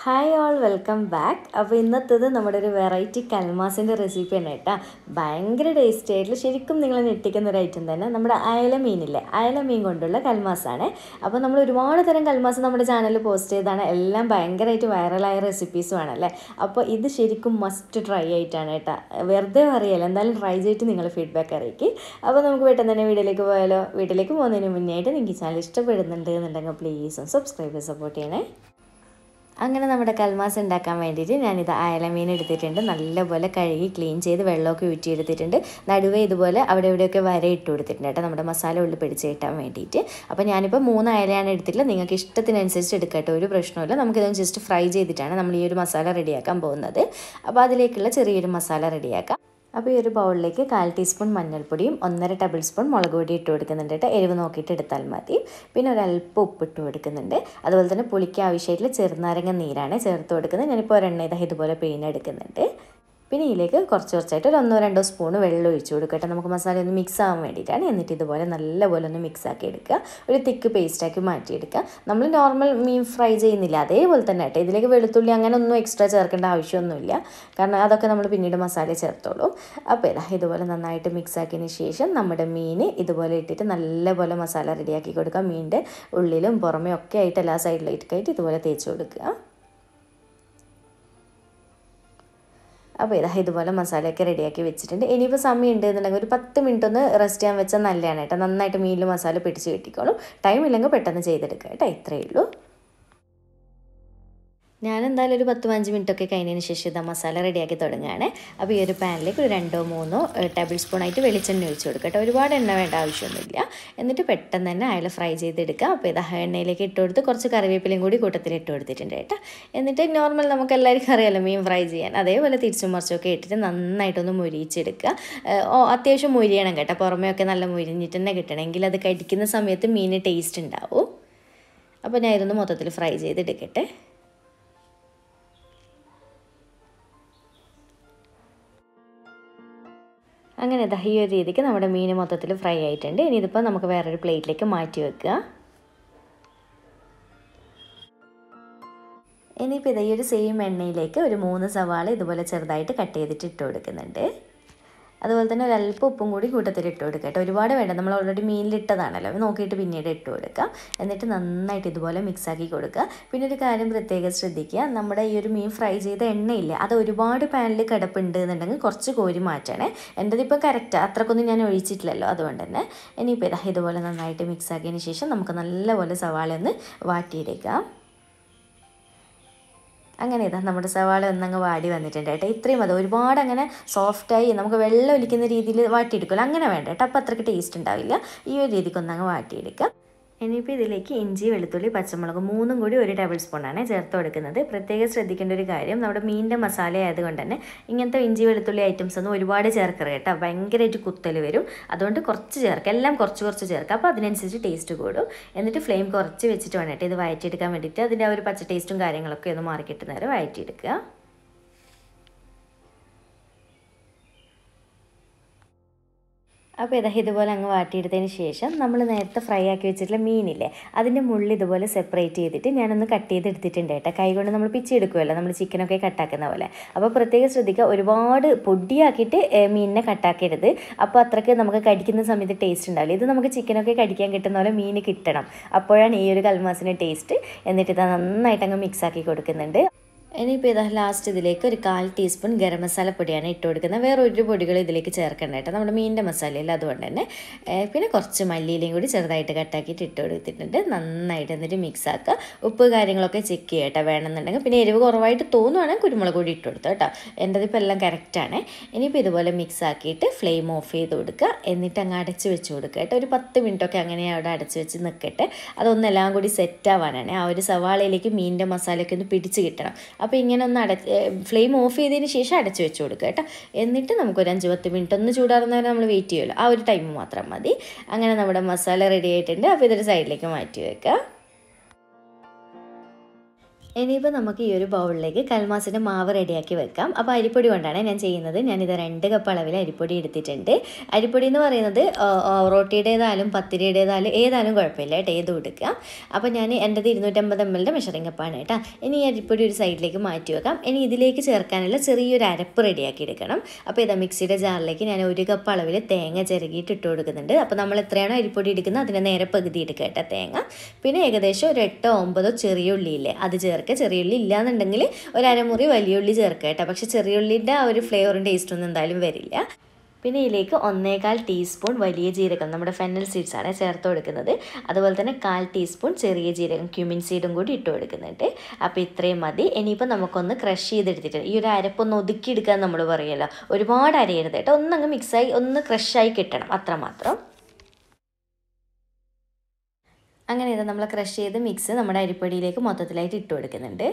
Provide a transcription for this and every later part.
hi all welcome back അപ്പോൾ ഇന്നത്തേത് നമ്മുടെ ഒരു വെറൈറ്റി കൽമാസിൻ്റെ റെസിപ്പിയാണ് കേട്ടോ ഭയങ്കര ടേസ്റ്റി ആയിട്ടുള്ള ശരിക്കും നിങ്ങൾ ഞെട്ടിക്കുന്ന ഒരു ഐറ്റം തന്നെ നമ്മുടെ അയല മീനില്ലേ അയല മീൻ കൊണ്ടുള്ള കൽമാസാണ് അപ്പോൾ നമ്മൾ ഒരുപാട് തരം കൽമാസ് നമ്മുടെ ചാനലിൽ പോസ്റ്റ് ചെയ്താണ് എല്ലാം ഭയങ്കരമായിട്ട് വൈറലായ റെസിപ്പീസും ആണല്ലേ അപ്പോൾ ഇത് ശരിക്കും മസ്റ്റ് ട്രൈ ആയിട്ടാണ് കേട്ടോ വെറുതെ പറയല്ല എന്തായാലും ട്രൈ ചെയ്തിട്ട് നിങ്ങൾ ഫീഡ്ബാക്ക് അറിയിക്കും അപ്പോൾ നമുക്ക് പെട്ടെന്ന് തന്നെ വീഡിയോയിലേക്ക് പോയാലോ വീട്ടിലേക്ക് പോകുന്നതിന് മുന്നേ ആയിട്ട് നിങ്ങൾക്ക് ചാനൽ ഇഷ്ടപ്പെടുന്നുണ്ട് എന്നുണ്ടെങ്കിൽ പ്ലീസ് സബ്സ്ക്രൈബ് സപ്പോർട്ട് ചെയ്യണേ അങ്ങനെ നമ്മുടെ കൽമാസ് ഉണ്ടാക്കാൻ വേണ്ടിയിട്ട് ഞാനിത് അയലമീൻ എടുത്തിട്ടുണ്ട് നല്ലപോലെ കഴുകി ക്ലീൻ ചെയ്ത് വെള്ളമൊക്കെ ഊറ്റിയെടുത്തിട്ടുണ്ട് നടുവേ ഇതുപോലെ അവിടെ ഇവിടെയൊക്കെ വര ഇട്ട് കൊടുത്തിട്ടുണ്ട് കേട്ടോ നമ്മുടെ മസാല ഉള്ളിൽ പിടിച്ച് കിട്ടാൻ വേണ്ടിയിട്ട് അപ്പോൾ ഞാനിപ്പോൾ മൂന്ന് അയലയാണ് എടുത്തിട്ടുള്ളത് നിങ്ങൾക്ക് ഇഷ്ടത്തിനനുസരിച്ച് എടുക്കട്ടെ ഒരു പ്രശ്നമില്ല നമുക്കിതൊന്ന് ജസ്റ്റ് ഫ്രൈ ചെയ്തിട്ടാണ് നമ്മൾ ഈ ഒരു മസാല റെഡിയാക്കാൻ പോകുന്നത് അപ്പോൾ അതിലേക്കുള്ള ചെറിയൊരു മസാല റെഡിയാക്കാം അപ്പോൾ ഈ ഒരു ബൗളിലേക്ക് കാൽ ടീസ്പൂൺ മഞ്ഞൾപ്പൊടിയും ഒന്നര ടേബിൾ സ്പൂൺ മുളക് പൊടി ഇട്ട് കൊടുക്കുന്നുണ്ട് കേട്ടോ എരിവ് നോക്കിയിട്ട് എടുത്താൽ മതി പിന്നെ ഒരല്പം ഉപ്പിട്ട് കൊടുക്കുന്നുണ്ട് അതുപോലെ തന്നെ പുളിക്ക് ആവശ്യമായിട്ടുള്ള ചെറുനാരങ്ങ നീരാണ് ചേർത്ത് കൊടുക്കുന്നത് ഞാനിപ്പോൾ ഒരെണ്ണ ഇതാ ഇതുപോലെ പിഴിഞ്ഞെടുക്കുന്നുണ്ട് പിന്നെ ഇതിലേക്ക് കുറച്ച് കുറച്ചായിട്ട് ഒരു ഒന്നോ രണ്ടോ സ്പൂണ് വെള്ളം ഒഴിച്ചു കൊടുക്കട്ടെ നമുക്ക് മസാല ഒന്ന് മിക്സ് ആവാൻ വേണ്ടിയിട്ടാണ് എന്നിട്ട് ഇതുപോലെ നല്ലപോലെ ഒന്ന് മിക്സ് ആക്കി എടുക്കുക ഒരു തിക്ക് പേസ്റ്റാക്കി മാറ്റിയെടുക്കുക നമ്മൾ നോർമൽ മീൻ ഫ്രൈ ചെയ്യുന്നില്ല അതേപോലെ തന്നെ കേട്ടോ ഇതിലേക്ക് വെളുത്തുള്ളി അങ്ങനെ ഒന്നും എക്സ്ട്രാ ചേർക്കേണ്ട ആവശ്യമൊന്നുമില്ല കാരണം അതൊക്കെ നമ്മൾ പിന്നീട് മസാല ചേർത്തോളും അപ്പോൾ ഇതാ ഇതുപോലെ നന്നായിട്ട് മിക്സ് ആക്കിയതിന് ശേഷം നമ്മുടെ മീൻ ഇതുപോലെ ഇട്ടിട്ട് നല്ലപോലെ മസാല റെഡിയാക്കി കൊടുക്കുക മീനിൻ്റെ ഉള്ളിലും പുറമേ ഒക്കെ ആയിട്ട് എല്ലാ സൈഡിലേക്കൊക്കെ ഇതുപോലെ തേച്ച് കൊടുക്കുക അപ്പോൾ ഇതാ ഇതുപോലെ മസാലയൊക്കെ റെഡിയാക്കി വെച്ചിട്ടുണ്ട് ഇനിയിപ്പോൾ സമയം ഉണ്ട് എന്നുണ്ടെങ്കിൽ ഒരു പത്ത് മിനിറ്റ് ഒന്ന് റെസ്റ്റ് ചെയ്യാൻ വെച്ചാൽ നല്ലതാണ് കേട്ടോ നന്നായിട്ട് മീനിൽ മസാല പിടിച്ച് കിട്ടിക്കോളും ടൈം ഇല്ലെങ്കിൽ പെട്ടെന്ന് ചെയ്തെടുക്കുക കേട്ടോ ഇത്രയേ ഉള്ളൂ ഞാൻ എന്തായാലും ഒരു പത്ത് പതിനഞ്ച് മിനിറ്റ് ഒക്കെ കഴിഞ്ഞതിന് ശേഷം ഇതാ മസാല റെഡിയാക്കി തുടങ്ങുകയാണ് അപ്പോൾ ഈ ഒരു പാനിലേക്ക് ഒരു രണ്ടോ മൂന്നോ ടേബിൾ സ്പൂൺ ആയിട്ട് വെളിച്ചെണ്ണ ഒഴിച്ച് കൊടുക്കുക കേട്ടോ ഒരുപാട് എണ്ണ വേണ്ട ആവശ്യമൊന്നുമില്ല എന്നിട്ട് പെട്ടെന്ന് തന്നെ അയല ഫ്രൈ ചെയ്തെടുക്കുക അപ്പോൾ ഇതാ എണ്ണയിലേക്ക് ഇട്ട് കൊടുത്ത് കുറച്ച് കറിവേപ്പിലയും കൂടി കൂട്ടത്തിൽ ഇട്ട് കൊടുത്തിട്ടുണ്ട് കേട്ടോ എന്നിട്ട് നോർമൽ നമുക്ക് എല്ലാവർക്കും അറിയാമല്ലോ മീൻ ഫ്രൈ ചെയ്യാൻ അതേപോലെ തിരിച്ചും മറിച്ചൊക്കെ ഇട്ടിട്ട് നന്നായിട്ടൊന്ന് മുരിയിച്ചെടുക്കുക അത്യാവശ്യം മുരിയണം കേട്ടോ പുറമേ ഒക്കെ നല്ല മുരിഞ്ഞിട്ട് തന്നെ കിട്ടണമെങ്കിൽ അത് കടിക്കുന്ന സമയത്ത് മീൻ ടേസ്റ്റ് ഉണ്ടാവും അപ്പോൾ ഞാൻ ഇതൊന്ന് മൊത്തത്തിൽ ഫ്രൈ ചെയ്തെടുക്കട്ടെ അങ്ങനെ ദാ ഈ ഒരു രീതിക്ക് നമ്മുടെ മീൻ മൊത്തത്തിൽ ഫ്രൈ ആയിട്ടുണ്ട് ഇനി ഇതിപ്പോൾ നമുക്ക് വേറൊരു പ്ലേറ്റിലേക്ക് മാറ്റി വെക്കുക ഇനിയിപ്പോൾ ഇതാ ഈ ഒരു സെയിം എണ്ണയിലേക്ക് ഒരു മൂന്ന് സവാള ഇതുപോലെ ചെറുതായിട്ട് കട്ട് ചെയ്തിട്ട് ഇട്ട് കൊടുക്കുന്നുണ്ട് അതുപോലെ തന്നെ ഒരല്പം ഉപ്പും കൂടി കൂട്ടത്തിൽ ഇട്ട് കൊടുക്കുക കേട്ടോ ഒരുപാട് വേണ്ട നമ്മൾ ഓൾറെഡി മീനിലിട്ടതാണല്ലോ നോക്കിയിട്ട് പിന്നീട് ഇട്ട് കൊടുക്കുക എന്നിട്ട് നന്നായിട്ട് ഇതുപോലെ മിക്സാക്കി കൊടുക്കുക പിന്നെ ഒരു കാര്യം പ്രത്യേകം ശ്രദ്ധിക്കുക നമ്മുടെ ഈ ഒരു മീൻ ഫ്രൈ ചെയ്ത എണ്ണയില്ല അത് ഒരുപാട് പാനിൽ കിടപ്പുണ്ട് എന്നുണ്ടെങ്കിൽ കുറച്ച് കോരി മാറ്റണേ എൻ്റെത് ഇപ്പോൾ കറക്റ്റ് അത്രക്കൊന്നും ഞാൻ ഒഴിച്ചിട്ടില്ലല്ലോ അതുകൊണ്ട് തന്നെ ഇനിയിപ്പോൾ ഇതാ ഇതുപോലെ നന്നായിട്ട് മിക്സ് ആക്കിയതിന് ശേഷം നമുക്ക് നല്ലപോലെ സവാള ഒന്ന് വാട്ടിയെടുക്കാം അങ്ങനെ ഇതാ നമ്മുടെ സവാള ഒന്നങ്ങ് വാടി വന്നിട്ടുണ്ട് കേട്ടോ ഇത്രയും മതി ഒരുപാട് അങ്ങനെ സോഫ്റ്റായി നമുക്ക് വെള്ളം ഒലിക്കുന്ന രീതിയിൽ വാട്ടിയെടുക്കില്ല അങ്ങനെ വേണ്ട കേട്ടോ അപ്പോൾ അത്രയ്ക്ക് ടേസ്റ്റ് ഉണ്ടാവില്ല ഈ ഒരു രീതിക്ക് ഒന്നങ്ങ് വാട്ടിയെടുക്കാം ഇനിയിപ്പോൾ ഇതിലേക്ക് ഇഞ്ചി വെളുത്തുള്ളി പച്ചമുളക് മൂന്നും കൂടി ഒരു ടേബിൾ സ്പൂണാണ് ചേർത്ത് കൊടുക്കുന്നത് പ്രത്യേകം ശ്രദ്ധിക്കേണ്ട ഒരു കാര്യം നമ്മുടെ മീനിൻ്റെ മസാല ആയതുകൊണ്ട് തന്നെ ഇങ്ങനത്തെ ഇഞ്ചി വെളുത്തുള്ളി ഐറ്റംസ് ഒന്നും ഒരുപാട് ചേർക്കരുത് കേട്ടോ ഭയങ്കരമായിട്ട് കുത്തൽ വരും അതുകൊണ്ട് കുറച്ച് ചേർക്കുക എല്ലാം കുറച്ച് കുറച്ച് ചേർക്കുക അപ്പോൾ അതിനനുസരിച്ച് ടേസ്റ്റ് കൂടും എന്നിട്ട് ഫ്ലെയിം കുറച്ച് വെച്ചിട്ട് വേണം കേട്ടോ ഇത് വഴറ്റിയെടുക്കാൻ വേണ്ടിയിട്ട് അതിൻ്റെ ആ ഒരു പച്ച ടേസ്റ്റും കാര്യങ്ങളൊക്കെ ഒന്ന് മാറി കിട്ടുന്ന വരെ വഴറ്റിയെടുക്കുക അപ്പോൾ ഇതാ ഇതുപോലെ അങ്ങ് വാട്ടിയെടുത്തതിന് ശേഷം നമ്മൾ നേരത്തെ ഫ്രൈ ആക്കി വെച്ചിട്ടുള്ള മീനില്ലേ അതിൻ്റെ മുള്ളിൽ ഇതുപോലെ സെപ്പറേറ്റ് ചെയ്തിട്ട് ഞാനൊന്ന് കട്ട് ചെയ്തെടുത്തിട്ടുണ്ട് കേട്ടോ കൈ കൊണ്ട് നമ്മൾ പിച്ചെടുക്കുമല്ലോ നമ്മൾ ചിക്കനൊക്കെ കട്ടാക്കുന്ന പോലെ അപ്പോൾ പ്രത്യേകം ശ്രദ്ധിക്കുക ഒരുപാട് പൊടിയാക്കിയിട്ട് മീനിനെ കട്ടാക്കരുത് അപ്പോൾ അത്രയ്ക്ക് നമുക്ക് കടിക്കുന്ന സമയത്ത് ടേസ്റ്റ് ഉണ്ടാവില്ല ഇത് നമുക്ക് ചിക്കനൊക്കെ കടിക്കാൻ കിട്ടുന്ന പോലെ മീൻ കിട്ടണം അപ്പോഴാണ് ഈ ഒരു കൽമാസിൻ്റെ ടേസ്റ്റ് എന്നിട്ട് ഇത് നന്നായിട്ട് അങ്ങ് മിക്സ് ആക്കി കൊടുക്കുന്നുണ്ട് ഇനിയിപ്പോൾ ഇതാ ലാസ്റ്റ് ഇതിലേക്ക് ഒരു കാൽ ടീസ്പൂൺ ഗരം മസാല പൊടിയാണ് ഇട്ട് കൊടുക്കുന്നത് വേറെ ഒരു പൊടികൾ ഇതിലേക്ക് ചേർക്കണ്ട കേട്ടോ നമ്മുടെ മീനിൻ്റെ മസാലയില്ല അതുകൊണ്ട് തന്നെ പിന്നെ കുറച്ച് മല്ലിയിലയും കൂടി ചെറുതായിട്ട് കട്ടാക്കിയിട്ട് ഇട്ട് കൊടുത്തിട്ടുണ്ട് നന്നായിട്ട് എന്നിട്ട് മിക്സ് ആക്കുക ഉപ്പ് കാര്യങ്ങളൊക്കെ ചെക്ക് ചെയ്യട്ടെ വേണമെന്നുണ്ടെങ്കിൽ പിന്നെ എരിവ് കുറവായിട്ട് തോന്നുവാണെങ്കിൽ കുരുമുളക് കൂടി ഇട്ട് കൊടുത്തു കേട്ടോ എൻ്റെതിപ്പോൾ എല്ലാം കറക്റ്റാണ് ഇനിയിപ്പോൾ ഇതുപോലെ മിക്സ് ആക്കിയിട്ട് ഫ്ലെയിം ഓഫ് ചെയ്ത് കൊടുക്കുക എന്നിട്ട് അങ്ങ് അടച്ച് വെച്ച് കൊടുക്കുക കേട്ടോ ഒരു പത്ത് മിനിറ്റൊക്കെ അങ്ങനെ അവിടെ അടച്ച് വെച്ച് നിൽക്കട്ടെ അതൊന്നെല്ലാം കൂടി സെറ്റ് ആവാനാണ് ആ ഒരു സവാളയിലേക്ക് മീനിൻ്റെ മസാലയൊക്കെ ഒന്ന് പിടിച്ച് കിട്ടണം അപ്പോൾ ഇങ്ങനെ ഒന്ന് അട ഫ്ലെയിം ഓഫ് ചെയ്തതിന് ശേഷം അടച്ചു വെച്ച് കൊടുക്കുക കേട്ടോ എന്നിട്ട് നമുക്കൊരു അഞ്ച് പത്ത് മിനിറ്റ് ഒന്ന് ചൂടാറുന്നവരെ നമ്മൾ വെയിറ്റ് ചെയ്യുമല്ലോ ആ ഒരു ടൈം മാത്രം മതി അങ്ങനെ നമ്മുടെ മസാല റെഡി ആയിട്ടുണ്ട് അപ്പോൾ ഇതൊരു സൈഡിലേക്ക് മാറ്റി വെക്കുക ഇനിയിപ്പോൾ നമുക്ക് ഈ ഒരു ബൗളിലേക്ക് കൽമാസിൻ്റെ മാവ് റെഡിയാക്കി വെക്കാം അപ്പോൾ അരിപ്പൊടി കൊണ്ടാണ് ഞാൻ ചെയ്യുന്നത് ഞാനിത് രണ്ട് കപ്പ് അളവിൽ അരിപ്പൊടി എടുത്തിട്ടുണ്ട് അരിപ്പൊടി എന്ന് പറയുന്നത് റോട്ടിയുടേതായാലും പത്തിരിയുടേതായാലും ഏതായാലും കുഴപ്പമില്ല കേട്ടോ ഏതും എടുക്കുക അപ്പോൾ ഞാൻ എൻ്റെത് ഇരുന്നൂറ്റമ്പത് എം എല്ലിൻ്റെ മെഷറിംഗ് കപ്പാണ് കേട്ടോ ഇനി ഈ അരിപ്പൊടി ഒരു സൈഡിലേക്ക് മാറ്റി വെക്കാം ഇനി ഇതിലേക്ക് ചേർക്കാനുള്ള ചെറിയൊരു അരപ്പ് റെഡിയാക്കി എടുക്കണം അപ്പോൾ ഇതാ മിക്സിയുടെ ജാറിലേക്ക് ഞാൻ ഒരു കപ്പ് അളവിൽ തേങ്ങ ചിരകിയിട്ട് ഇട്ട് കൊടുക്കുന്നുണ്ട് അപ്പോൾ നമ്മൾ എത്രയാണോ അരിപ്പൊടി എടുക്കുന്നത് അതിൻ്റെ നേരെ പകുതി എടുക്കുക കേട്ടോ തേങ്ങ പിന്നെ ഏകദേശം ഒരു എട്ടോ ഒമ്പതോ ചെറിയ ഉള്ളിയില്ലേ അത് ചേർക്കുക ചെറിയ ഉള്ളി ഇല്ലാന്നുണ്ടെങ്കിൽ ഒരു അരമുറി വലിയ ഉള്ളി ചേർക്കുക കേട്ടോ പക്ഷേ ചെറിയ ഉള്ളിൻ്റെ ആ ഒരു ഫ്ലേവറും ടേസ്റ്റും ഒന്നും എന്തായാലും വരില്ല പിന്നെ ഇതിലേക്ക് ഒന്നേകാൽ ടീസ്പൂൺ വലിയ ജീരകം നമ്മുടെ ഫെന്നൽ സീഡ്സ് ആണ് ചേർത്ത് കൊടുക്കുന്നത് അതുപോലെ തന്നെ കാൽ ടീസ്പൂൺ ചെറിയ ജീരകം ക്യൂമിൻ സീഡും കൂടി ഇട്ട് കൊടുക്കുന്നുണ്ട് അപ്പോൾ ഇത്രയും മതി ഇനിയിപ്പോൾ നമുക്കൊന്ന് ക്രഷ് ചെയ്തെടുത്തിട്ട് ഈ ഒരു അരപ്പൊന്ന് ഒതുക്കിയെടുക്കാൻ നമ്മൾ പറയുമല്ലോ ഒരുപാട് അരയരുത് കേട്ടോ ഒന്നങ്ങ് മിക്സായി ഒന്ന് ക്രഷായി കിട്ടണം അത്രമാത്രം അങ്ങനെ ഇത് നമ്മൾ ക്രഷ് ചെയ്ത് മിക്സ് നമ്മുടെ അരിപ്പൊടിയിലേക്ക് മൊത്തത്തിലായിട്ട് ഇട്ട് കൊടുക്കുന്നുണ്ട്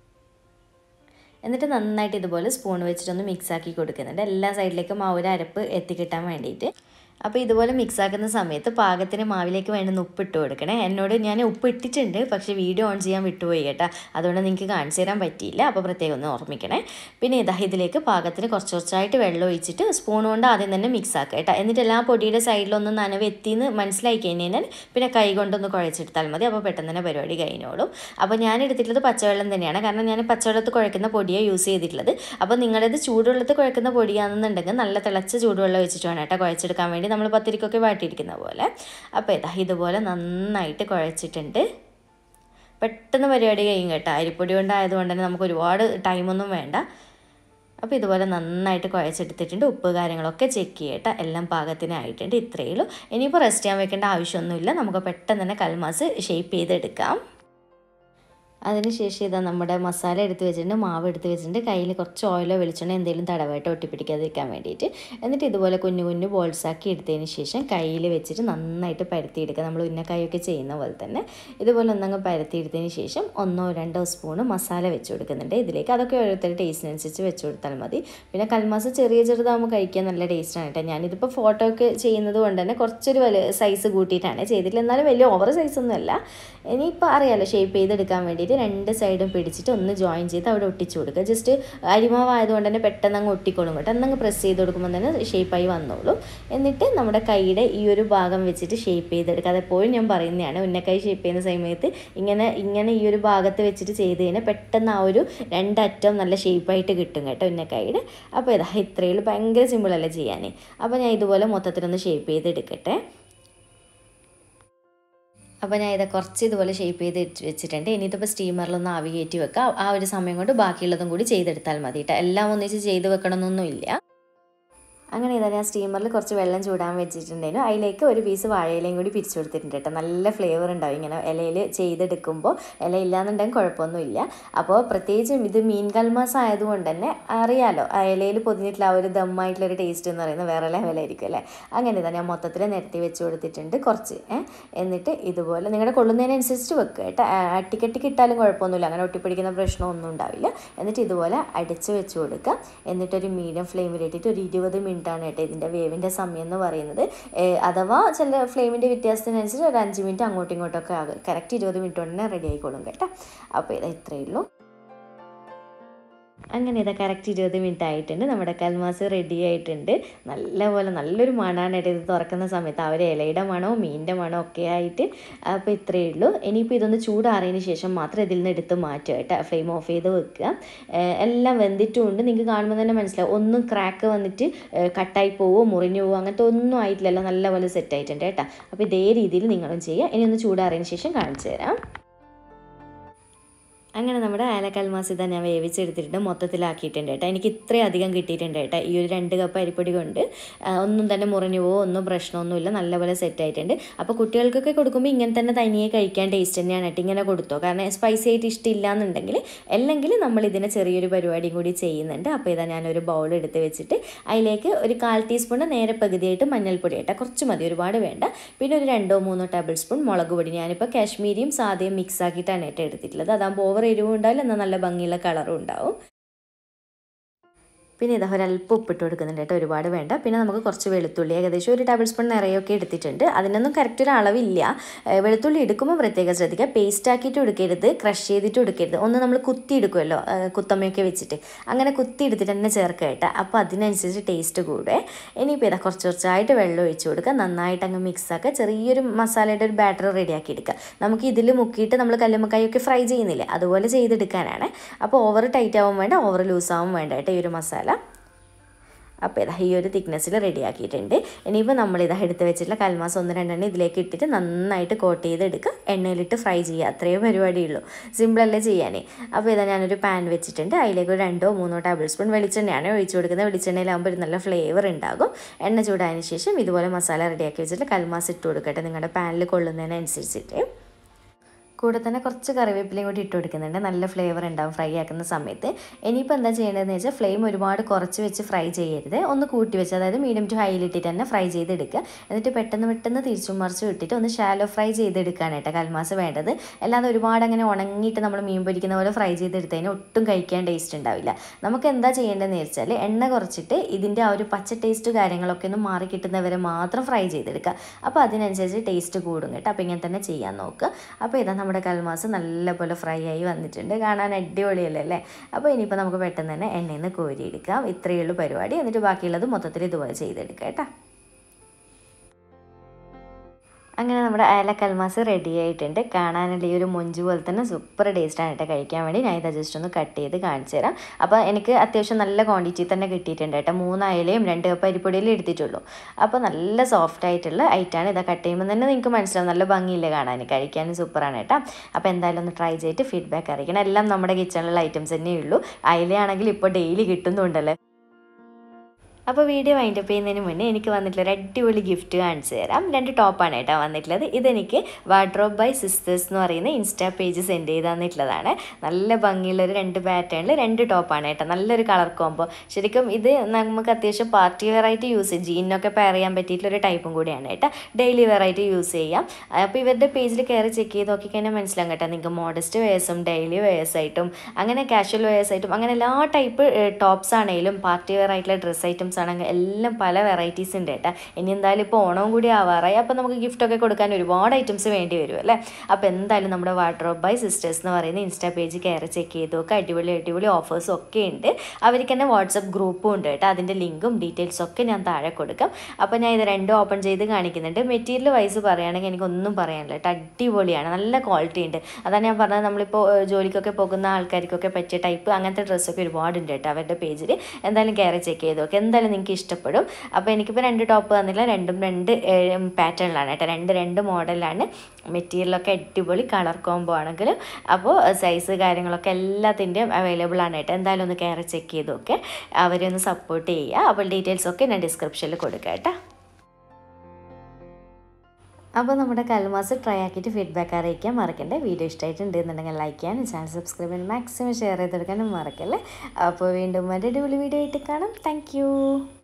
എന്നിട്ട് നന്നായിട്ട് ഇതുപോലെ സ്പൂൺ വെച്ചിട്ടൊന്ന് മിക്സ് ആക്കി കൊടുക്കുന്നുണ്ട് എല്ലാ സൈഡിലേക്കും ആ ഒരു അരപ്പ് എത്തിക്കിട്ടാൻ വേണ്ടിയിട്ട് അപ്പോൾ ഇതുപോലെ മിക്സ് ആക്കുന്ന സമയത്ത് പാകത്തിന് മാവിലേക്ക് വേണ്ടുന്ന ഉപ്പ് ഇട്ട് കൊടുക്കണേ എന്നോട് ഞാൻ ഉപ്പ് ഇട്ടിട്ടുണ്ട് പക്ഷേ വീഡിയോ ഓൺ ചെയ്യാൻ വിട്ടുപോയി കേട്ടോ അതുകൊണ്ട് നിങ്ങൾക്ക് കാണിച്ചു തരാൻ പറ്റിയില്ല അപ്പോൾ പ്രത്യേകം ഒന്ന് ഓർമ്മിക്കണേ പിന്നെ ഇതാ ഇതിലേക്ക് പാകത്തിന് കുറച്ച് കുറച്ചായിട്ട് വെള്ളം ഒഴിച്ചിട്ട് സ്പൂൺ കൊണ്ട് ആദ്യം തന്നെ മിക്സ് ആക്കുക കേട്ടോ എന്നിട്ട് എല്ലാ പൊടിയുടെ സൈഡിലൊന്ന് നനവ് എത്തിയെന്ന് മനസ്സിലാക്കി കഴിഞ്ഞാൽ പിന്നെ കൈ കൊണ്ടൊന്ന് കുഴച്ചെടുത്താൽ മതി അപ്പോൾ പെട്ടെന്ന് തന്നെ പരിപാടി കഴിഞ്ഞോളും അപ്പോൾ ഞാൻ എടുത്തിട്ടുള്ളത് പച്ചവെള്ളം തന്നെയാണ് കാരണം ഞാൻ പച്ചവെള്ളത്ത് കുഴക്കുന്ന പൊടിയാണ് യൂസ് ചെയ്തിട്ടുള്ളത് അപ്പോൾ നിങ്ങളുടേത് ചൂടുവെള്ളത്ത് കുഴക്കുന്ന പൊടിയാണെന്നുണ്ടെങ്കിൽ നല്ല തിളച്ച ചൂടുവെള്ളം വെച്ചിട്ട് വേണം കേട്ടോ കുഴച്ചെടുക്കാൻ വേണ്ടി നമ്മൾ പത്തിരിക്കൊക്കെ വാട്ടിയിരിക്കുന്ന പോലെ അപ്പോൾ ഇതാ ഇതുപോലെ നന്നായിട്ട് കുഴച്ചിട്ടുണ്ട് പെട്ടെന്ന് പരിപാടി കഴിയും കേട്ടോ അരിപ്പൊടി കൊണ്ടായതുകൊണ്ട് തന്നെ നമുക്ക് ഒരുപാട് ടൈമൊന്നും വേണ്ട അപ്പോൾ ഇതുപോലെ നന്നായിട്ട് കുഴച്ചെടുത്തിട്ടുണ്ട് ഉപ്പ് കാര്യങ്ങളൊക്കെ ചെക്ക് ചെയ്യട്ടെ എല്ലാം പാകത്തിനായിട്ടുണ്ട് ഇത്രയേ ഉള്ളൂ ഇനിയിപ്പോൾ റെസ്റ്റ് ചെയ്യാൻ വെക്കേണ്ട ആവശ്യമൊന്നുമില്ല നമുക്ക് പെട്ടെന്ന് തന്നെ കൽമാസ് ഷേപ്പ് ചെയ്തെടുക്കാം അതിനുശേഷം ഇതാ നമ്മുടെ മസാല എടുത്ത് വെച്ചിട്ടുണ്ട് മാവ് എടുത്ത് വെച്ചിട്ടുണ്ട് കയ്യിൽ കുറച്ച് ഓയിലോ വെളിച്ചെണ്ണ എന്തെങ്കിലും തടവായിട്ട് ഒട്ടിപ്പിടിക്കാതിരിക്കാൻ വേണ്ടിയിട്ട് എന്നിട്ട് ഇതുപോലെ കുഞ്ഞു കുഞ്ഞു ബോൾസ് ആക്കി എടുത്തതിന് ശേഷം കയ്യിൽ വെച്ചിട്ട് നന്നായിട്ട് പരത്തിയെടുക്കുക നമ്മൾ ഉന്നക്കായൊക്കെ ചെയ്യുന്ന പോലെ തന്നെ ഇതുപോലെ ഒന്നങ്ങ് പരത്തിയെടുത്തതിന് ശേഷം ഒന്നോ രണ്ടോ സ്പൂണ് മസാല വെച്ച് കൊടുക്കുന്നുണ്ട് ഇതിലേക്ക് അതൊക്കെ ഓരോരുത്തരുടെ ടേസ്റ്റിനനുസരിച്ച് വെച്ച് കൊടുത്താൽ മതി പിന്നെ കൽമാസ് ചെറിയ ചെറുതാകുമ്പോൾ കഴിക്കാൻ നല്ല ടേസ്റ്റാണ് കേട്ടോ ഞാനിതിപ്പോൾ ഫോട്ടോ ഒക്കെ ചെയ്യുന്നത് കൊണ്ട് തന്നെ കുറച്ചൊരു വലിയ സൈസ് കൂട്ടിയിട്ടാണ് ചെയ്തിട്ടില്ല എന്നാലും വലിയ ഓവർ സൈസൊന്നും അല്ല ഇനിയിപ്പോൾ അറിയാമല്ലോ ഷേപ്പ് ചെയ്തെടുക്കാൻ വേണ്ടിയിട്ട് രണ്ട് സൈഡും പിടിച്ചിട്ട് ഒന്ന് ജോയിൻ ചെയ്ത് അവിടെ ഒട്ടിച്ചു കൊടുക്കുക ജസ്റ്റ് അരിമാവ് ആയതുകൊണ്ട് തന്നെ പെട്ടെന്ന് അങ്ങ് ഒട്ടിക്കോളും കേട്ടോ എന്നങ്ങ് പ്രസ് ചെയ്ത് കൊടുക്കുമ്പോൾ തന്നെ ഷേപ്പായി വന്നോളും എന്നിട്ട് നമ്മുടെ കൈയുടെ ഈ ഒരു ഭാഗം വെച്ചിട്ട് ഷേപ്പ് ചെയ്തെടുക്കുക അതെപ്പോഴും ഞാൻ പറയുന്നതാണ് ഉന്നക്കൈ ഷേപ്പ് ചെയ്യുന്ന സമയത്ത് ഇങ്ങനെ ഇങ്ങനെ ഈ ഒരു ഭാഗത്ത് വെച്ചിട്ട് ചെയ്ത് കഴിഞ്ഞാൽ പെട്ടെന്ന് ആ ഒരു രണ്ടറ്റം നല്ല ഷേപ്പായിട്ട് കിട്ടും കേട്ടോ ഉന്നക്കൈയുടെ അപ്പോൾ ഇതാ ഇത്രയുള്ളൂ ഭയങ്കര സിമ്പിളല്ല ചെയ്യാൻ അപ്പോൾ ഞാൻ ഇതുപോലെ മൊത്തത്തിലൊന്ന് ഷേപ്പ് ചെയ്തെടുക്കട്ടെ അപ്പോൾ ഞാൻ ഇത് കുറച്ച് ഇതുപോലെ ഷേപ്പ് ചെയ്ത് വെച്ചിട്ടുണ്ട് ഇനി ഇതിപ്പോൾ സ്റ്റീമറിലൊന്ന് ആവി കയറ്റി വെക്കാം ആ ഒരു സമയം കൊണ്ട് ബാക്കിയുള്ളതും കൂടി ചെയ്തെടുത്താൽ മതി കേട്ടോ എല്ലാം ഒന്നിച്ച് ചെയ്ത് വെക്കണമെന്നൊന്നുമില്ല അങ്ങനെ ഇതാ ഞാൻ സ്റ്റീമറിൽ കുറച്ച് വെള്ളം ചൂടാൻ വെച്ചിട്ടുണ്ടായിരുന്നു അതിലേക്ക് ഒരു പീസ് വാഴയിലയും കൂടി പിരിച്ചു കൊടുത്തിട്ടുണ്ട് കേട്ടോ നല്ല ഫ്ലേവർ ഉണ്ടാവും ഇങ്ങനെ ഇലയിൽ ചെയ്തെടുക്കുമ്പോൾ ഇല ഇല്ലാന്നുണ്ടെങ്കിൽ കുഴപ്പമൊന്നുമില്ല അപ്പോൾ പ്രത്യേകിച്ചും ഇത് മീൻ കൽമാസ് ആയതുകൊണ്ട് തന്നെ അറിയാലോ ആ ഇലയിൽ പൊതിഞ്ഞിട്ടുള്ള ആ ഒരു ദമ്മായിട്ടുള്ളൊരു ടേസ്റ്റ് എന്ന് പറയുന്നത് വേറെ ലെവലായിരിക്കും അല്ലേ അങ്ങനെ ഇതാ ഞാൻ മൊത്തത്തിൽ നിരത്തി വെച്ച് കൊടുത്തിട്ടുണ്ട് കുറച്ച് എന്നിട്ട് ഇതുപോലെ നിങ്ങളുടെ കൊള്ളുന്നതിനനുസരിച്ച് വെക്കുക കേട്ടോ അട്ടിക്കട്ടിക്ക് ഇട്ടാലും കുഴപ്പമൊന്നുമില്ല അങ്ങനെ ഒട്ടിപ്പിടിക്കുന്ന പ്രശ്നമൊന്നും ഉണ്ടാവില്ല എന്നിട്ട് ഇതുപോലെ അടിച്ച് വെച്ച് കൊടുക്കുക എന്നിട്ടൊരു മീഡിയം ഫ്ലെയിമിലിട്ടിട്ട് ഒരു ഇരുപത് മിനിറ്റ് ആണ് കേട്ടോ ഇതിൻ്റെ വേവിൻ്റെ സമയം എന്ന് പറയുന്നത് അഥവാ ചില ഫ്ലെയിമിൻ്റെ വ്യത്യാസത്തിനനുസരിച്ച് ഒരു അഞ്ച് മിനിറ്റ് അങ്ങോട്ടും ഇങ്ങോട്ടൊക്കെ ആകും കറക്റ്റ് ഇരുപത് മിനിറ്റ് കൊണ്ട് തന്നെ റെഡി ആയിക്കോളും കേട്ടോ അപ്പോൾ ഇത് ഇത്രയേ ഉള്ളൂ അങ്ങനെ ഇതാ കറക്റ്റ് ഇരുപത് മിനിറ്റ് ആയിട്ടുണ്ട് നമ്മുടെ കൽമാസ് റെഡി ആയിട്ടുണ്ട് നല്ലപോലെ നല്ലൊരു മണമാണ് ഇത് തുറക്കുന്ന സമയത്ത് ആ ഒരു ഇലയുടെ മണവും മീനിൻ്റെ മണവും ഒക്കെ ആയിട്ട് അപ്പോൾ ഇത്രയേ ഉള്ളൂ ഇനിയിപ്പോൾ ഇതൊന്ന് ചൂടാറിയതിന് ശേഷം മാത്രം ഇതിൽ നിന്ന് എടുത്ത് മാറ്റുക കേട്ടോ ഫ്ലെയിം ഓഫ് ചെയ്ത് വെക്കുക എല്ലാം വെന്തിട്ടുമുണ്ട് നിങ്ങൾക്ക് കാണുമ്പോൾ തന്നെ മനസ്സിലാവും ഒന്നും ക്രാക്ക് വന്നിട്ട് കട്ടായി പോവോ മുറിഞ്ഞു പോവോ അങ്ങനത്തെ ഒന്നും ആയിട്ടില്ലല്ലോ നല്ലപോലെ സെറ്റ് ആയിട്ടുണ്ട് കേട്ടോ അപ്പോൾ ഇതേ രീതിയിൽ നിങ്ങളും ചെയ്യുക ഇനി ഒന്ന് ചൂടാറിയതിന് ശേഷം കാണിച്ചു തരാം അങ്ങനെ നമ്മുടെ ആലക്കൽമാസ് ഇതാ ഞാൻ വേവിച്ചെടുത്തിട്ട് മൊത്തത്തിലാക്കിയിട്ടുണ്ട് കേട്ടോ എനിക്ക് ഇത്രയും അധികം കിട്ടിയിട്ടുണ്ട് കേട്ടോ ഈ ഒരു രണ്ട് കപ്പ് അരിപ്പൊടി കൊണ്ട് ഒന്നും തന്നെ മുറിഞ്ഞു പോകുമോ ഒന്നും പ്രശ്നമൊന്നുമില്ല നല്ലപോലെ സെറ്റ് ആയിട്ടുണ്ട് അപ്പോൾ കുട്ടികൾക്കൊക്കെ കൊടുക്കുമ്പോൾ ഇങ്ങനെ തന്നെ തനിയെ കഴിക്കാൻ ടേസ്റ്റ് തന്നെയാണ് കേട്ടോ ഇങ്ങനെ കൊടുത്തോ കാരണം സ്പൈസി ആയിട്ട് ഇഷ്ടമില്ല എന്നുണ്ടെങ്കിൽ അല്ലെങ്കിൽ നമ്മൾ ഇതിനെ ചെറിയൊരു പരിപാടിയും കൂടി ചെയ്യുന്നുണ്ട് അപ്പോൾ ഇതാ ഞാനൊരു ബൗൾ എടുത്ത് വെച്ചിട്ട് അതിലേക്ക് ഒരു കാൽ ടീസ്പൂൺ നേരെ പകുതിയായിട്ട് മഞ്ഞൾപ്പൊടി കേട്ടോ കുറച്ച് മതി ഒരുപാട് വേണ്ട പിന്നെ ഒരു രണ്ടോ മൂന്നോ ടേബിൾ സ്പൂൺ മുളക് പൊടി ഞാനിപ്പോൾ കാശ്മീരിയും സാദയും മിക്സ് ആക്കിയിട്ടാണ് കേട്ടോ എടുത്തിട്ടുള്ളത് അതാകുമ്പോൾ ഓവർ എരിവും ഉണ്ടാവില്ല എന്നാൽ നല്ല ഭംഗിയുള്ള കളറും ഉണ്ടാവും പിന്നെ ഇതാ ഒരല്പം ഉപ്പിട്ട് കൊടുക്കുന്നുണ്ട് കേട്ടോ ഒരുപാട് വേണ്ട പിന്നെ നമുക്ക് കുറച്ച് വെളുത്തുള്ളി ഏകദേശം ഒരു ടേബിൾ സ്പൂൺ നിറയൊക്കെ എടുത്തിട്ടുണ്ട് അതിനൊന്നും കറക്റ്റ് ഒരു അളവില്ല ഏഹ് വെളുത്തുള്ളി എടുക്കുമ്പോൾ പ്രത്യേകം ശ്രദ്ധിക്കുക പേസ്റ്റ് ആക്കിയിട്ട് എടുക്കരുത് ക്രഷ് ചെയ്തിട്ട് എടുക്കരുത് ഒന്ന് നമ്മൾ കുത്തി എടുക്കുമല്ലോ ഏഹ് കുത്തമ്മയൊക്കെ വെച്ചിട്ട് അങ്ങനെ കുത്തി എടുത്തിട്ട് തന്നെ ചേർക്കുക കേട്ടോ അപ്പോൾ അതിനനുസരിച്ച് ടേസ്റ്റ് കൂടെ ഇനിയിപ്പോൾ ഇതാ കുറച്ച് കുറച്ചായിട്ട് വെള്ളം ഒഴിച്ച് കൊടുക്കുക നന്നായിട്ട് അങ്ങ് മിക്സ് ആക്കുക ചെറിയൊരു മസാലയുടെ ഒരു ബാറ്റർ റെഡിയാക്കി എടുക്കുക നമുക്ക് ഇതിൽ മുക്കിയിട്ട് നമ്മൾ കല്ലുമ്മക്കായൊക്കെ ഫ്രൈ ചെയ്യുന്നില്ലേ അതുപോലെ ചെയ്തെടുക്കാനാണ് അപ്പോൾ ഓവർ ടൈറ്റ് ആവാൻ വേണ്ട ഓവർ ലൂസ് ആവാൻ വേണ്ട കേട്ടോ ഈ ഒരു മസാല അപ്പോൾ ഇതാ ഈ ഒരു തിക്നെസ്സിൽ റെഡി ആക്കിയിട്ടുണ്ട് ഇനിയിപ്പോൾ നമ്മളിതാ എടുത്ത് വെച്ചിട്ടുള്ള കൽമാസം ഒന്ന് രണ്ടെണ്ണം ഇതിലേക്ക് ഇട്ടിട്ട് നന്നായിട്ട് കോട്ട് ചെയ്തെടുക്കുക എണ്ണയിലിട്ട് ഫ്രൈ ചെയ്യുക അത്രയേ പരിപാടിയുള്ളൂ സിമ്പിളല്ലേ ചെയ്യാനേ അപ്പോൾ ഇതാ ഞാനൊരു പാൻ വെച്ചിട്ടുണ്ട് അതിലേക്ക് ഒരു രണ്ടോ മൂന്നോ ടേബിൾ സ്പൂൺ വെളിച്ചെണ്ണയാണ് ഒഴിച്ചു കൊടുക്കുന്നത് വെളിച്ചെണ്ണയിലാകുമ്പോൾ ഒരു നല്ല ഫ്ലേവർ ഉണ്ടാകും എണ്ണ ചൂടായതിന് ശേഷം ഇതുപോലെ മസാല റെഡിയാക്കി വെച്ചിട്ട് കൽമാസ് ഇട്ട് കൊടുക്കട്ടെ നിങ്ങളുടെ പാനിൽ കൊള്ളുന്നതിനനുസരിച്ചിട്ട് കൂടെ തന്നെ കുറച്ച് കറിവേപ്പിലയും കൂടി ഇട്ട് കൊടുക്കുന്നുണ്ട് നല്ല ഫ്ലേവർ ഉണ്ടാവും ഫ്രൈ ആക്കുന്ന സമയത്ത് ഇനിയിപ്പോൾ എന്താ ചെയ്യേണ്ടതെന്ന് വെച്ചാൽ ഫ്ലെയിം ഒരുപാട് കുറച്ച് വെച്ച് ഫ്രൈ ചെയ്യരുത് ഒന്ന് കൂട്ടി വെച്ച് അതായത് മീഡിയം ടു ഹൈയിലിട്ടിട്ട് തന്നെ ഫ്രൈ ചെയ്തെടുക്കുക എന്നിട്ട് പെട്ടെന്ന് പെട്ടെന്ന് തിരിച്ചും മറിച്ചും ഇട്ടിട്ട് ഒന്ന് ഷാലോ ഫ്രൈ ചെയ്തെടുക്കാനായിട്ട് കൽമാസ് വേണ്ടത് അല്ലാതെ ഒരുപാട് അങ്ങനെ ഉണങ്ങിയിട്ട് നമ്മൾ മീൻ പൊരിക്കുന്ന പോലെ ഫ്രൈ ചെയ്തെടുത്തതിന് ഒട്ടും കഴിക്കാൻ ടേസ്റ്റ് ഉണ്ടാവില്ല നമുക്ക് എന്താ ചെയ്യേണ്ടതെന്ന് വെച്ചാൽ എണ്ണ കുറച്ചിട്ട് ഇതിൻ്റെ ആ ഒരു പച്ച ടേസ്റ്റ് കാര്യങ്ങളൊക്കെ ഒന്ന് മാറി കിട്ടുന്നവരെ മാത്രം ഫ്രൈ ചെയ്തെടുക്കുക അപ്പോൾ അതിനനുസരിച്ച് ടേസ്റ്റ് കൂടും കേട്ടോ അപ്പോൾ ഇങ്ങനെ തന്നെ ചെയ്യാൻ നോക്കുക അപ്പോൾ ഇതാ നമ്മുടെ കൽമാസ് നല്ലപോലെ ഫ്രൈ ആയി വന്നിട്ടുണ്ട് കാണാൻ അടിപൊളിയല്ലേ അല്ലേ അപ്പോൾ ഇനിയിപ്പോൾ നമുക്ക് പെട്ടെന്ന് തന്നെ എണ്ണയിൽ നിന്ന് കോരിയെടുക്കാം ഇത്രയേ ഉള്ളൂ പരിപാടി എന്നിട്ട് ബാക്കിയുള്ളത് മൊത്തത്തിൽ ഇതുപോലെ ചെയ്തെടുക്കാം കേട്ടോ അങ്ങനെ നമ്മുടെ അയല കൽമാസ് റെഡി ആയിട്ടുണ്ട് കാണാനുള്ള ഈ ഒരു മൊഞ്ച് പോലെ തന്നെ സൂപ്പർ ടേസ്റ്റാണ് കേട്ടോ കഴിക്കാൻ വേണ്ടി ഞാൻ ഇത് ജസ്റ്റ് ഒന്ന് കട്ട് ചെയ്ത് കാണിച്ചു തരാം അപ്പോൾ എനിക്ക് അത്യാവശ്യം നല്ല ക്വാണ്ടിറ്റി തന്നെ കിട്ടിയിട്ടുണ്ട് കേട്ടോ മൂന്ന് അയലയും രണ്ട് കപ്പ് അരിപ്പൊടിയിലും എടുത്തിട്ടുള്ളൂ അപ്പോൾ നല്ല സോഫ്റ്റ് ആയിട്ടുള്ള ഐറ്റാണ് ഇതാ കട്ട് ചെയ്യുമ്പോൾ തന്നെ നിങ്ങൾക്ക് മനസ്സിലാവും നല്ല ഭംഗിയില്ല കാണാൻ കഴിക്കാനും സൂപ്പറാണ് കേട്ടോ അപ്പോൾ എന്തായാലും ഒന്ന് ട്രൈ ചെയ്തിട്ട് ഫീഡ്ബാക്ക് അറിയിക്കണം എല്ലാം നമ്മുടെ കിച്ചണിലുള്ള ഐറ്റംസ് തന്നെയേ ഉള്ളൂ അയലയാണെങ്കിൽ ഇപ്പോൾ ഡെയിലി കിട്ടുന്നുണ്ടല്ലോ അപ്പോൾ വീഡിയോ വൈൻഡപ്പ് ചെയ്യുന്നതിന് മുന്നേ എനിക്ക് വന്നിട്ടുള്ള ഒരു അടിപൊളി ഗിഫ്റ്റ് കാണിച്ചു തരാം രണ്ട് ടോപ്പാണ് കേട്ടോ വന്നിട്ടുള്ളത് ഇതെനിക്ക് വാർഡ്രോബ് ബൈ സിസ്റ്റേഴ്സ് എന്ന് പറയുന്ന ഇൻസ്റ്റാ പേജ് സെൻഡ് ചെയ്ത് തന്നിട്ടുള്ളതാണ് നല്ല ഭംഗിയുള്ള ഒരു രണ്ട് പാറ്റേണിൽ രണ്ട് ടോപ്പാണ് കേട്ടോ നല്ലൊരു കളർ കോമ്പോ ശരിക്കും ഇത് നമുക്ക് അത്യാവശ്യം പാർട്ടി വെയർ ആയിട്ട് യൂസ് ചെയ്യും ജീനൊക്കെ പെയർ ചെയ്യാൻ പറ്റിയിട്ടുള്ള ഒരു ടൈപ്പും കൂടിയാണ് കേട്ടോ ഡെയിലി വെയർ ആയിട്ട് യൂസ് ചെയ്യാം അപ്പോൾ ഇവരുടെ പേജിൽ കയറി ചെക്ക് ചെയ്ത് നോക്കിക്കഴിഞ്ഞാൽ മനസ്സിലാകും കേട്ടോ നിങ്ങൾക്ക് മോഡസ്റ്റ് വെയേഴ്സും ഡെയിലി വെയേഴ്സ് ആയിട്ടും അങ്ങനെ കാഷ്വൽ വെയേഴ്സ് ആയിട്ടും അങ്ങനെ എല്ലാ ടൈപ്പ് ടോപ്സ് ആണെങ്കിലും പാർട്ടി വെയർ ആയിട്ടുള്ള ഡ്രസ്സ് ഐറ്റംസ് ആണെങ്കിൽ എല്ലാം പല വെറൈറ്റീസ് ഉണ്ട് കേട്ടോ ഇനി എന്തായാലും ഇപ്പോൾ ഓണവും കൂടി ആവാറായി അപ്പോൾ നമുക്ക് ഗിഫ്റ്റൊക്കെ കൊടുക്കാൻ ഒരുപാട് ഐറ്റംസ് വേണ്ടി വരും അല്ലേ അപ്പോൾ എന്തായാലും നമ്മുടെ വാർഡ്രോബ് ബൈ സിസ്റ്റേഴ്സ് എന്ന് പറയുന്ന ഇൻസ്റ്റാ പേജ് കയറി ചെക്ക് ചെയ്ത് നോക്കുക അടിപൊളി അടിപൊളി ഓഫേഴ്സും ഒക്കെ ഉണ്ട് അവർക്ക് തന്നെ വാട്സപ്പ് ഗ്രൂപ്പും ഉണ്ട് കേട്ടോ അതിൻ്റെ ലിങ്കും ഡീറ്റെയിൽസും ഒക്കെ ഞാൻ താഴെ കൊടുക്കാം അപ്പോൾ ഞാൻ ഇത് രണ്ടും ഓപ്പൺ ചെയ്ത് കാണിക്കുന്നുണ്ട് മെറ്റീരിയൽ വൈസ് പറയുകയാണെങ്കിൽ എനിക്കൊന്നും പറയാനില്ല കേട്ടോ അടിപൊളിയാണ് നല്ല ക്വാളിറ്റി ഉണ്ട് അതാണ് ഞാൻ പറഞ്ഞത് നമ്മളിപ്പോൾ ഏഹ്, ജോലിക്കൊക്കെ പോകുന്ന ആൾക്കാർക്കൊക്കെ പറ്റിയ ടൈപ്പ് അങ്ങനത്തെ ഡ്രസ്സൊക്കെ ഒരുപാടുണ്ട് കേട്ടോ അവരുടെ പേജിൽ എന്തായാലും കയറി ചെക്ക് ചെയ്ത് നോക്കുക എന്തായാലും നിങ്ങൾക്ക് ഇഷ്ടപ്പെടും അപ്പോൾ എനിക്കിപ്പോൾ രണ്ട് ടോപ്പ് തന്നില്ല രണ്ടും രണ്ട് പാറ്റേണിലാണ് കേട്ടോ രണ്ട് രണ്ട് മോഡലാണ് മെറ്റീരിയലൊക്കെ അടിപൊളി കളർ കോംബോ ആണെങ്കിലും അപ്പോൾ സൈസ് കാര്യങ്ങളൊക്കെ എല്ലാത്തിൻ്റെയും അവൈലബിൾ ആണ് കേട്ടോ എന്തായാലും ഒന്ന് കയറി ചെക്ക് ചെയ്ത് നോക്കെ അവരെ ഒന്ന് സപ്പോർട്ട് ചെയ്യുക അപ്പോൾ ഡീറ്റെയിൽസ് ഒക്കെ ഞാൻ ഡിസ്ക്രിപ്ഷനിൽ കൊടുക്കാം കേട്ടോ അപ്പോൾ നമ്മുടെ കൽമാസ് ട്രൈ ആക്കിയിട്ട് ഫീഡ്ബാക്ക് അറിയിക്കാൻ മറക്കണ്ടേ വീഡിയോ ഇഷ്ടമായിട്ടുണ്ട് എന്നുണ്ടെങ്കിൽ ലൈക്ക് ചെയ്യാനും ചാനൽ സബ്സ്ക്രൈബ് ചെയ്യാനും മാക്സിമം ഷെയർ ചെയ്തെടുക്കാനും മറക്കല്ലേ അപ്പോൾ വീണ്ടും ഒരു അടിപൊളി വീഡിയോ ആയിട്ട് കാണാം താങ്ക്